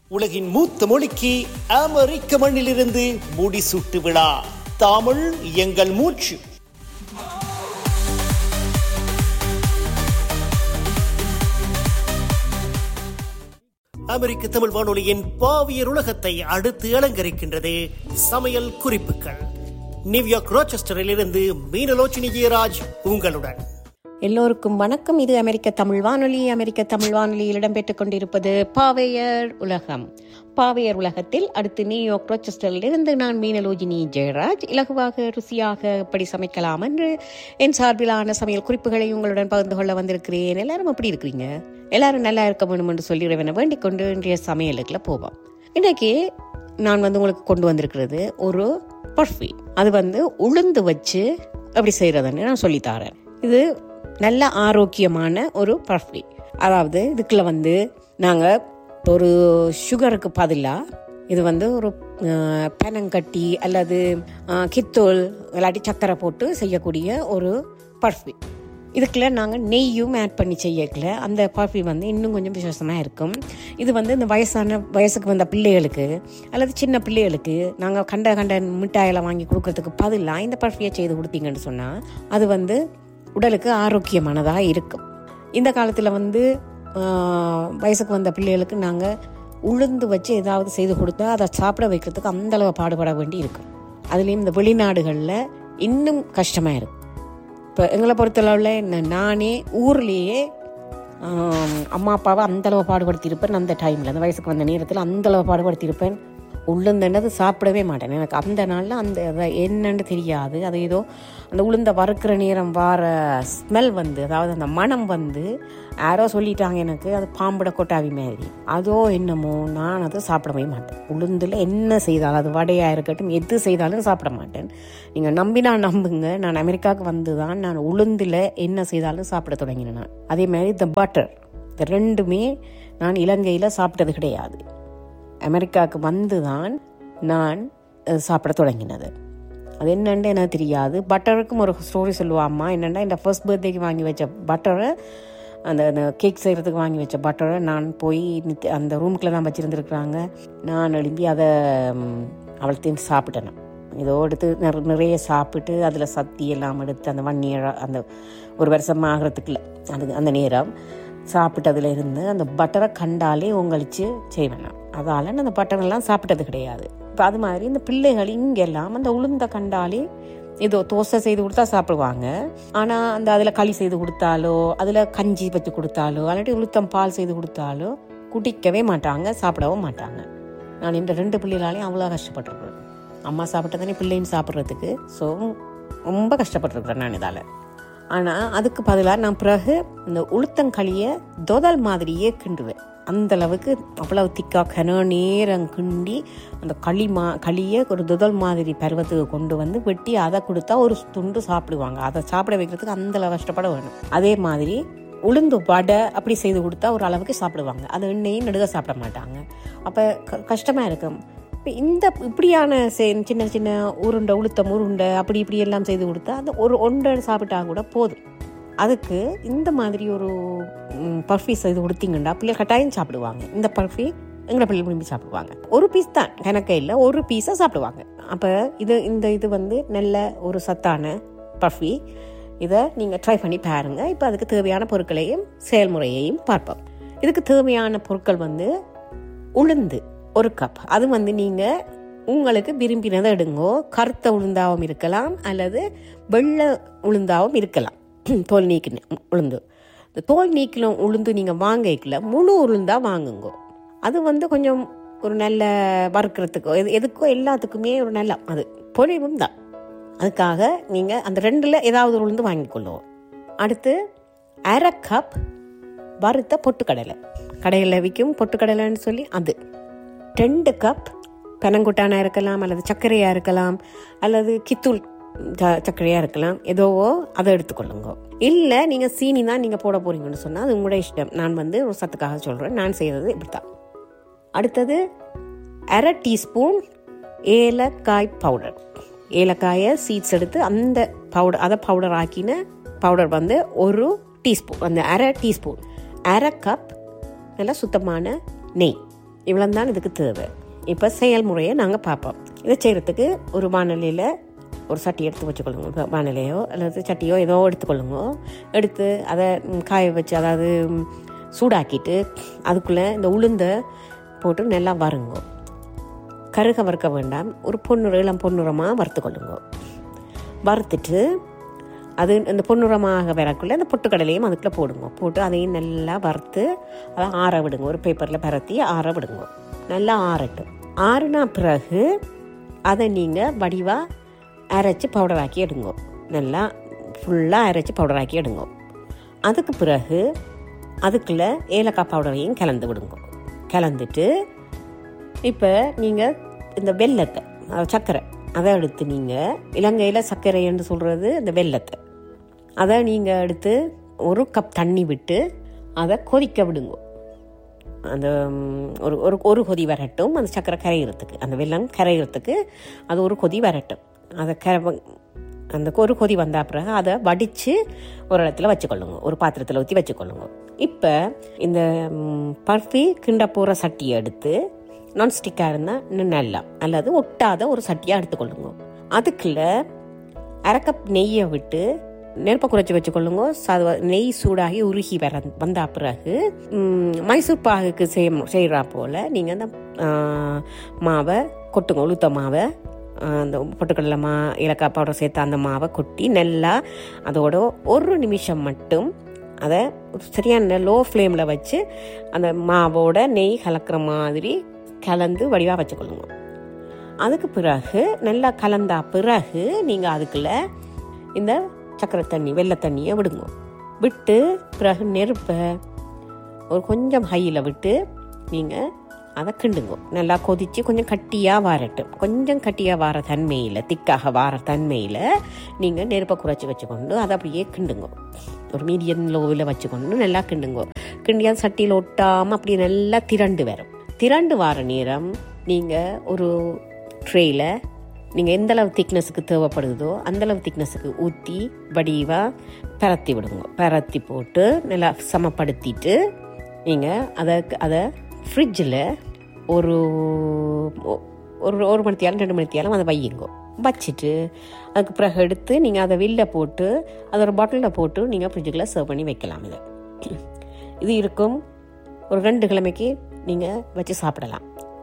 உலகின் மூத்த மொழிக்கு அமெரிக்க மண்ணிலிருந்து முடிசூட்டு விழா தமிழ் எங்கள் மூச்சு அமெரிக்க தமிழ் வானொலியின் பாவியர் உலகத்தை அடுத்து அலங்கரிக்கின்றது சமையல் குறிப்புகள் நியூயார்க் ரோச்செஸ்டரில் இருந்து மீனலோச்சினி ஜெயராஜ் உங்களுடன் எல்லோருக்கும் வணக்கம் இது அமெரிக்க தமிழ் வானொலி அமெரிக்க தமிழ் வானொலியில் இடம்பெற்றுக் கொண்டிருப்பது பாவையர் உலகம் பாவையர் உலகத்தில் அடுத்து நியூயார்க் ரோச்செஸ்டரில் இருந்து நான் மீனலோஜினி ஜெயராஜ் இலகுவாக ருசியாக எப்படி சமைக்கலாம் என்று என் சார்பிலான சமையல் குறிப்புகளை உங்களுடன் பகிர்ந்து கொள்ள வந்திருக்கிறேன் எல்லாரும் எப்படி இருக்கிறீங்க எல்லாரும் நல்லா இருக்க வேண்டும் என்று சொல்லி இறைவனை வேண்டிக் கொண்டு இன்றைய சமையலுக்குள்ள போவோம் இன்றைக்கு நான் வந்து உங்களுக்கு கொண்டு வந்திருக்கிறது ஒரு பர்ஃபி அது வந்து உளுந்து வச்சு எப்படி செய்யறதுன்னு நான் சொல்லித்தாரேன் இது நல்ல ஆரோக்கியமான ஒரு பர்ஃபி அதாவது இதுக்குள்ள வந்து நாங்கள் ஒரு சுகருக்கு பதிலாக இது வந்து ஒரு அஹ், பனங்கட்டி அல்லது அஹ், கித்தூள் இல்லாட்டி சக்கரை போட்டு செய்யக்கூடிய ஒரு பர்ஃபி இதுக்குள்ள நாங்கள் நெய்யும் ஆட் பண்ணி செய்யக்கல அந்த பர்ஃபி வந்து இன்னும் கொஞ்சம் விசேஷமாக இருக்கும் இது வந்து இந்த வயசான வயசுக்கு வந்த பிள்ளைகளுக்கு அல்லது சின்ன பிள்ளைகளுக்கு நாங்கள் கண்ட கண்ட மிட்டாயெல்லாம் வாங்கி கொடுக்கறதுக்கு பதிலாக இந்த பர்ஃபியை செய்து கொடுத்தீங்கன்னு சொன்னால் அது வந்து உடலுக்கு ஆரோக்கியமானதாக இருக்கும் இந்த காலத்தில் வந்து ஆஹ், வயசுக்கு வந்த பிள்ளைகளுக்கு நாங்கள் உளுந்து வச்சு ஏதாவது செய்து கொடுத்தா அதை சாப்பிட வைக்கிறதுக்கு அந்த அளவு பாடுபட வேண்டி இருக்கும் அதுலேயும் இந்த வெளிநாடுகளில் இன்னும் கஷ்டமாக இருக்கும் இப்போ எங்களை பொறுத்தளவில் என்ன நானே ஊர்லேயே ஆம், அம்மா அப்பாவை அந்தளவு பாடுபடுத்தியிருப்பேன் அந்த டைமில் அந்த வயசுக்கு வந்த நேரத்தில் அந்தளவு பாடுபடுத்தியிருப்பேன் உளுந்தன்னது சாப்பிடவே மாட்டேன் எனக்கு அந்த நாளில் அந்த அதை என்னன்னு தெரியாது அது ஏதோ அந்த உளுந்த வறுக்கிற நேரம் வார ஸ்மெல் வந்து அதாவது அந்த மனம் வந்து யாரோ சொல்லிட்டாங்க எனக்கு அது பாம்புட கொட்டாவி மாதிரி அதோ என்னமோ நான் அதை சாப்பிடவே மாட்டேன் உளுந்தில் என்ன செய்தாலும் அது வடையாக இருக்கட்டும் எது செய்தாலும் சாப்பிட மாட்டேன் நீங்கள் நம்பினா நம்புங்க நான் அமெரிக்காவுக்கு வந்து தான் நான் உளுந்தில் என்ன செய்தாலும் சாப்பிட தொடங்கினேன் நான் அதே மாதிரி இந்த பட்டர் இந்த ரெண்டுமே நான் இலங்கையில் சாப்பிட்டது கிடையாது அமெரிக்காவுக்கு வந்து தான் நான் அஹ், சாப்பிட தொடங்கினது அது என்னன்னு எனக்கு தெரியாது பட்டருக்கும் ஒரு ஸ்டோரி சொல்லுவாம்மா என்னென்னா இந்த ஃபர்ஸ்ட் பர்த்டேக்கு வாங்கி வச்ச பட்டரை அந்த அந்த கேக் செய்கிறதுக்கு வாங்கி வச்ச பட்டரை நான் போய் நித்தி- அந்த ரூமுக்குள்ளே தான் வச்சுருந்துருக்குறாங்க நான் எழும்பி அதை ம், அவள்த்தையும் சாப்பிட்டேன் நான். ஏதோ எடுத்து நிற- நிறைய சாப்பிட்டு அதில் சத்தி எல்லாம் எடுத்து அந்த ஒன் இயர் அந்த ஒரு வருஷம் ஆகிறதுக்குள்ள அது அந்த நேரம் சாப்பிட்டதுல இருந்து அந்த பட்டரை கண்டாலே உங்களிச்சு செய்வேன் நான் அதால் நான் அந்த பட்டரெல்லாம் சாப்பிட்டது கிடையாது இப்போ அது மாதிரி இந்த பிள்ளைகள் இங்கெல்லாம் அந்த உளுந்த கண்டாலே ஏதோ தோசை செய்து கொடுத்தா சாப்பிடுவாங்க ஆனால் அந்த அதில் களி செய்து கொடுத்தாலோ அதில் கஞ்சி வச்சு கொடுத்தாலோ இல்லாட்டி உளுத்தம் பால் செய்து கொடுத்தாலோ குடிக்கவே மாட்டாங்க சாப்பிடவும் மாட்டாங்க நான் இந்த ரெண்டு பிள்ளைகளாலையும் அவ்வளோ கஷ்டப்பட்டிருக்கிறேன் அம்மா சாப்பிட்டதானே பிள்ளைன்னு சாப்பிட்றதுக்கு ஸோ ரொம்ப கஷ்டப்பட்டிருக்கிறேன் நான் இதால் ஆனால் அதுக்கு பதிலாக நான் பிறகு இந்த உளுத்தங்களியை தொதல் மாதிரியே கிண்டுவேன் அந்த அளவுக்கு அவ்வளவு திக்கா கன நேரம் கிண்டி அந்த களி மா களியை ஒரு துதல் மாதிரி பருவத்துக்கு கொண்டு வந்து வெட்டி அதை கொடுத்தா ஒரு துண்டு சாப்பிடுவாங்க அதை சாப்பிட வைக்கிறதுக்கு அந்த அளவு கஷ்டப்பட வேணும் அதே மாதிரி உளுந்து வடை அப்படி செய்து கொடுத்தா ஒரு அளவுக்கு சாப்பிடுவாங்க அது எண்ணெயும் நடுக சாப்பிட மாட்டாங்க அப்போ க கஷ்டமாக இருக்கும் இப்போ இந்த இப்படியான செ- சின்ன சின்ன உருண்டை உளுத்தம் உருண்டை அப்படி இப்படி எல்லாம் செய்து கொடுத்தா அந்த ஒரு ஒன்றை சாப்பிட்டா கூட போதும் அதுக்கு இந்த மாதிரி ஒரு பர்ஃபி செய்து கொடுத்தீங்கன்னா பிள்ளைகள் கட்டாயம் சாப்பிடுவாங்க இந்த பர்ஃபி எங்களை பிள்ளைகள் விரும்பி சாப்பிடுவாங்க ஒரு பீஸ் தான் கணக்கே இல்லை ஒரு பீஸை சாப்பிடுவாங்க அப்போ இது இந்த இது வந்து நல்ல ஒரு சத்தான பர்ஃபி இதை நீங்கள் ட்ரை பண்ணி பாருங்க இப்போ அதுக்கு தேவையான பொருட்களையும் செயல்முறையையும் பார்ப்போம் இதுக்கு தேவையான பொருட்கள் வந்து உளுந்து ஒரு கப் அது வந்து நீங்கள் உங்களுக்கு விரும்பினதை எடுங்கோ கருத்த உளுந்தாவும் இருக்கலாம் அல்லது வெள்ளை உளுந்தாவும் இருக்கலாம் தோல் நீக்கின உளுந்து இந்த தோல் நீக்கிலும் உளுந்து நீங்கள் வாங்கிக்கல முழு உளுந்தா வாங்குங்கோ அது வந்து கொஞ்சம் ஒரு நல்ல வறுக்கிறதுக்கோ எது எதுக்கோ எல்லாத்துக்குமே ஒரு நல்ல அது பொழிவும் தான் அதுக்காக நீங்கள் அந்த ரெண்டில் ஏதாவது ஒரு உளுந்து வாங்கிக்கொள்ளுவோம் அடுத்து அரை கப் வறுத்த பொட்டுக்கடலை கடையில் விற்கும் பொட்டுக்கடலைன்னு சொல்லி அது ரெண்டு கப் பனங்குட்டானா இருக்கலாம் அல்லது சர்க்கரையாக இருக்கலாம் அல்லது கித்தூள் ச- சர்க்கரையாக இருக்கலாம் ஏதோவோ அதை எடுத்துக்கொள்ளுங்க இல்லை நீங்கள் சீனி தான் நீங்கள் போட போறீங்கன்னு சொன்னால் அது உங்களோட இஷ்டம் நான் வந்து ஒரு சத்துக்காக சொல்கிறேன் நான் செய்கிறது இப்படி தான் அடுத்தது அரை டீஸ்பூன் ஏலக்காய் பவுடர் ஏலக்காயை சீட்ஸ் எடுத்து அந்த பவுடர் அதை பவுடர் ஆக்கின பவுடர் வந்து ஒரு டீஸ்பூன் அந்த அரை டீஸ்பூன் அரை கப் நல்ல சுத்தமான நெய் இவ்வளோ தான் இதுக்கு தேவை இப்போ செயல்முறையை நாங்கள் பார்ப்போம் இதை செய்கிறதுக்கு ஒரு வானொலியில் ஒரு சட்டி எடுத்து வச்சுக்கொள்ளுங்க இப்போ வானிலையோ அல்லது சட்டியோ ஏதோ எடுத்துக்கொள்ளுங்க எடுத்து அதை ம், காய வச்சு அதாவது ம், சூடாக்கிட்டு அதுக்குள்ளே இந்த உளுந்தை போட்டு நல்லா வறுங்க கருக வறுக்க வேண்டாம் ஒரு பொன்னுற இளம் பொன்னுரமாக வறுத்துக்கொள்ளுங்க வறுத்துட்டு அது இந்த பொன்னுரமாக வரக்குள்ள இந்த பொட்டுக்கடலையும் அதுக்குள்ளே போடுங்க போட்டு அதையும் நல்லா வறுத்து அதை ஆற விடுங்க ஒரு பேப்பரில் பரத்தி ஆற விடுங்க நல்லா ஆறட்டும் ஆறுனா பிறகு அதை நீங்கள் வடிவாக அரைச்சி பவுடராக்கி எடுங்க நல்லா ஃபுல்லாக அரைச்சி பவுடராக்கி எடுங்க அதுக்கு பிறகு அதுக்குள்ளே ஏலக்காய் பவுடரையும் கலந்து விடுங்க கலந்துட்டு இப்போ நீங்கள் இந்த வெல்லத்தை அதாவது சர்க்கரை அதை எடுத்து நீங்கள் இலங்கையில் சர்க்கரை என்று சொல்கிறது இந்த வெல்லத்தை அதை நீங்கள் எடுத்து ஒரு கப் தண்ணி விட்டு அதை கொதிக்க விடுங்க அந்த ம், ஒரு ஒரு ஒரு கொதி வரட்டும் அந்த சர்க்கரை கரையிறதுக்கு அந்த வெல்லம் கரையிறதுக்கு அது ஒரு கொதி வரட்டும் அதை கரை அந்த ஒரு கொதி வந்த பிறகு அதை வடித்து ஒரு இடத்துல வச்சுக்கொள்ளுங்க ஒரு பாத்திரத்தில் ஊற்றி வச்சுக்கொள்ளுங்க இப்போ இந்த ம், பர்ஃபி கிண்ட போகிற சட்டியை எடுத்து நான்ஸ்டிக்காக இருந்தால் இன்னும் நல்லா அல்லது ஒட்டாத ஒரு சட்டியாக எடுத்துக்கொள்ளுங்க அதுக்குள்ள அரை கப் நெய்யை விட்டு நெருப்பை குறைச்சி வச்சுக்கொள்ளுங்க சத நெய் சூடாகி உருகி வர வந்த பிறகு ம், மைசூர் பாகுக்கு செய் செய்கிறா போல் நீங்கள் அந்த ஆ, மாவை கொட்டுங்க உளுத்த மாவை ஆ, அந்த பொட்டுக்கடலை மா ஏலக்காய் பவுடர் சேர்த்து அந்த மாவை கொட்டி நல்லா அதோட ஒரு நிமிஷம் மட்டும் அதை ஒரு சரியான லோ ஃப்ளேமில் வச்சு அந்த மாவோட நெய் கலக்கிற மாதிரி கலந்து வடிவாக வச்சுக்கொள்ளுங்க அதுக்கு பிறகு நல்லா கலந்தா பிறகு நீங்கள் அதுக்குள்ள இந்த சக்கரை தண்ணி வெள்ளை தண்ணியை விடுங்க விட்டு பிறகு நெருப்பை ஒரு கொஞ்சம் ஹையில் விட்டு நீங்கள் அதை கிண்டுங்க நல்லா கொதித்து கொஞ்சம் கட்டியாக வாரட்டும் கொஞ்சம் கட்டியாக வார தன்மையில் திக்காக வார தன்மையில் நீங்கள் நெருப்பை குறைச்சி வச்சுக்கொண்டு அதை அப்படியே கிண்டுங்க ஒரு மீடியம் லோவில் வச்சுக்கொண்டு நல்லா கிண்டுங்க கிண்டியா சட்டியில் ஒட்டாமல் அப்படியே நல்லா திரண்டு வரும் திரண்டு வார நேரம் நீங்கள் ஒரு ட்ரேயில் நீங்கள் எந்த அளவு திக்னஸுக்கு தேவைப்படுதோ அந்த அளவு திக்னஸுக்கு ஊற்றி வடிவாக பரத்தி விடுங்க பரத்தி போட்டு நல்லா சமப்படுத்திட்டு நீங்கள் அதை அதை ஃப்ரிட்ஜில் ஒரு ஒ- ஒரு ஒரு மணி தேரம் ரெண்டு மணி தேரம் அதை வையுங்க வச்சுட்டு அதுக்கு பிறகு எடுத்து நீங்கள் அதை வெளில போட்டு அதை ஒரு பாட்டிலில் போட்டு நீங்கள் ஃப்ரிட்ஜுக்குள்ளே சர்வ் பண்ணி வைக்கலாம் இதை இது இருக்கும் ஒரு ரெண்டு கிழமைக்கு நீங்கள் வச்சு சாப்பிடலாம்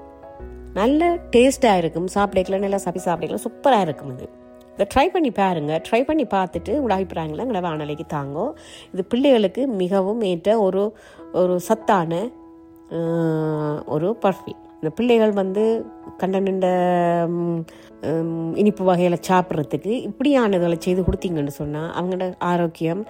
நல்ல டேஸ்ட்டாக இருக்கும் சாப்பிடக்கலாம் நல்லா சாப்பி சாப்பிடக்கலாம் சூப்பராக இருக்கும் இது இதை ட்ரை பண்ணி பாருங்க ட்ரை பண்ணி பார்த்துட்டு உங்களோட அபிப்பிராயங்களை எங்களை வானொலிக்கு தாங்கோ இது பிள்ளைகளுக்கு மிகவும் ஏற்ற ஒரு ஒரு சத்தான ஆஹ், ஒரு பர்ஃபி இந்த பிள்ளைகள் வந்து கண்ட நின்ற ம், ம், இனிப்பு வகைகளை சாப்பிட்றதுக்கு இப்படியானதுகளை செய்து கொடுத்தீங்கன்னு சொன்னால் அவங்களோட ஆரோக்கியம்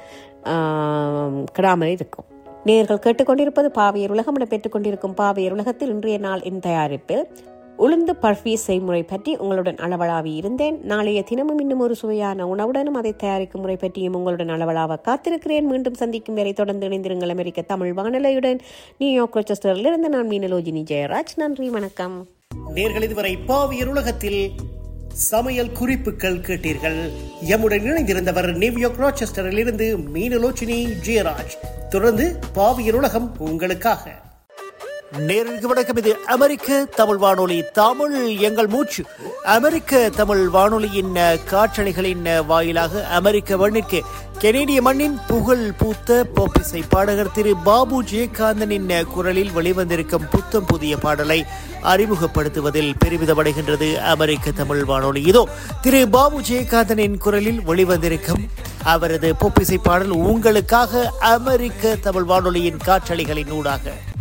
ஆஹ், கெடாமல் இருக்கும் நேர்கள் கேட்டுக்கொண்டிருப்பது பாவையர் உலகம் என பெற்றுக்கொண்டிருக்கும் பாவையர் உலகத்தில் இன்றைய நாள் என் தயாரிப்பில் உளுந்து பர்ஃபி செய்முறை பற்றி உங்களுடன் அளவலாவி இருந்தேன் நாளைய தினமும் இன்னும் ஒரு சுவையான உணவுடனும் அதை தயாரிக்கும் முறை பற்றியும் உங்களுடன் அளவலாக காத்திருக்கிறேன் மீண்டும் சந்திக்கும் வரை தொடர்ந்து இணைந்திருங்கள் அமெரிக்க தமிழ் வானொலியுடன் நியூயார்க் ரோச்சஸ்டரில் இருந்து நான் மீனலோஜினி ஜெயராஜ் நன்றி வணக்கம் நேர்கள் இதுவரை பாவியர் உலகத்தில் சமையல் குறிப்புகள் கேட்டீர்கள் எம்முடன் இணைந்திருந்தவர் நியூயார்க் ராச்செஸ்டரில் இருந்து மீனலோச்சினி ஜெயராஜ் தொடர்ந்து பாவியர் உலகம் உங்களுக்காக நேருக்கு வணக்கம் இது அமெரிக்க தமிழ் வானொலி தமிழ் எங்கள் மூச்சு அமெரிக்க தமிழ் வானொலியின் அஹ், காற்றலைகளின் அஹ், வாயிலாக அமெரிக்க மண்ணிற்கு கெனேடிய மண்ணின் புகழ் பூத்த போப்பிசை பாடகர் திரு பாபு ஜெயகாந்தனின் அஹ், குரலில் வெளிவந்திருக்கும் புத்தம் புதிய பாடலை அறிமுகப்படுத்துவதில் பெருமிதமடைகின்றது அமெரிக்க தமிழ் வானொலி இதோ திரு பாபு ஜெயகாந்தனின் குரலில் வெளிவந்திருக்கும் அவரது பொப்பிசை பாடல் உங்களுக்காக அமெரிக்க தமிழ் வானொலியின் காற்றலைகளின் ஊடாக